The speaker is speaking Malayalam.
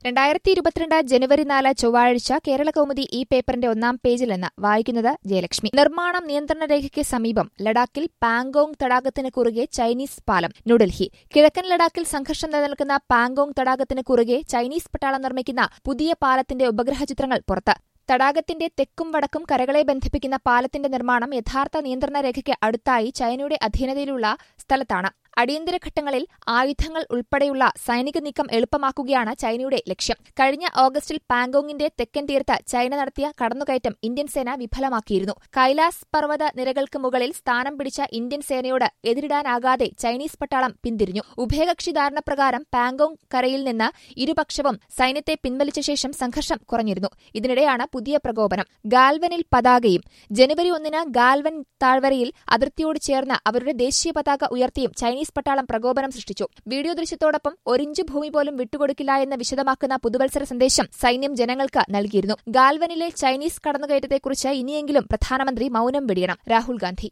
രണ്ടായിരത്തി ഇരുപത്തിരണ്ട് ജനുവരി നാല് ചൊവ്വാഴ്ച കേരള കൗമുദി ഈ പേപ്പറിന്റെ ഒന്നാം പേജിൽ നിന്ന് വായിക്കുന്നത് ജയലക്ഷ്മി നിർമ്മാണം നിയന്ത്രണ രേഖയ്ക്ക് സമീപം ലഡാക്കിൽ പാങ്കോങ് തടാകത്തിന് കുറുകെ ചൈനീസ് പാലം ന്യൂഡൽഹി കിഴക്കൻ ലഡാക്കിൽ സംഘർഷം നിലനിൽക്കുന്ന പാങ്കോങ് തടാകത്തിന് കുറുകെ ചൈനീസ് പട്ടാളം നിർമ്മിക്കുന്ന പുതിയ പാലത്തിന്റെ ഉപഗ്രഹ ചിത്രങ്ങൾ പുറത്ത് തടാകത്തിന്റെ തെക്കും വടക്കും കരകളെ ബന്ധിപ്പിക്കുന്ന പാലത്തിന്റെ നിർമ്മാണം യഥാർത്ഥ നിയന്ത്രണ രേഖയ്ക്ക് അടുത്തായി ചൈനയുടെ അധീനതയിലുള്ള സ്ഥലത്താണ് അടിയന്തര ഘട്ടങ്ങളിൽ ആയുധങ്ങൾ ഉൾപ്പെടെയുള്ള സൈനിക നീക്കം എളുപ്പമാക്കുകയാണ് ചൈനയുടെ ലക്ഷ്യം കഴിഞ്ഞ ഓഗസ്റ്റിൽ പാങ്കോങ്ങിന്റെ തെക്കൻ തീരത്ത് ചൈന നടത്തിയ കടന്നുകയറ്റം ഇന്ത്യൻ സേന വിഫലമാക്കിയിരുന്നു കൈലാസ് പർവ്വത നിരകൾക്ക് മുകളിൽ സ്ഥാനം പിടിച്ച ഇന്ത്യൻ സേനയോട് എതിരിടാനാകാതെ ചൈനീസ് പട്ടാളം പിന്തിരിഞ്ഞു ഉഭയകക്ഷി ധാരണപ്രകാരം പാങ്കോങ് കരയിൽ നിന്ന് ഇരുപക്ഷവും സൈന്യത്തെ പിൻവലിച്ച ശേഷം സംഘർഷം കുറഞ്ഞിരുന്നു ഇതിനിടെയാണ് പുതിയ പ്രകോപനം ഗാൽവനിൽ പതാകയും ജനുവരി ഒന്നിന് ഗാൽവൻ താഴ്വരയിൽ അതിർത്തിയോട് ചേർന്ന് അവരുടെ ദേശീയ പതാക ഉയർത്തിയും ചൈനീസ് പട്ടാളം പ്രകോപനം സൃഷ്ടിച്ചു വീഡിയോ ദൃശ്യത്തോടൊപ്പം ഒരിഞ്ച് ഭൂമി പോലും വിട്ടുകൊടുക്കില്ല എന്ന് വിശദമാക്കുന്ന പുതുവത്സര സന്ദേശം സൈന്യം ജനങ്ങൾക്ക് നൽകിയിരുന്നു ഗാൽവനിലെ ചൈനീസ് കടന്നുകയറ്റത്തെക്കുറിച്ച് ഇനിയെങ്കിലും പ്രധാനമന്ത്രി മൌനം വെടിയണം രാഹുൽ ഗാന്ധി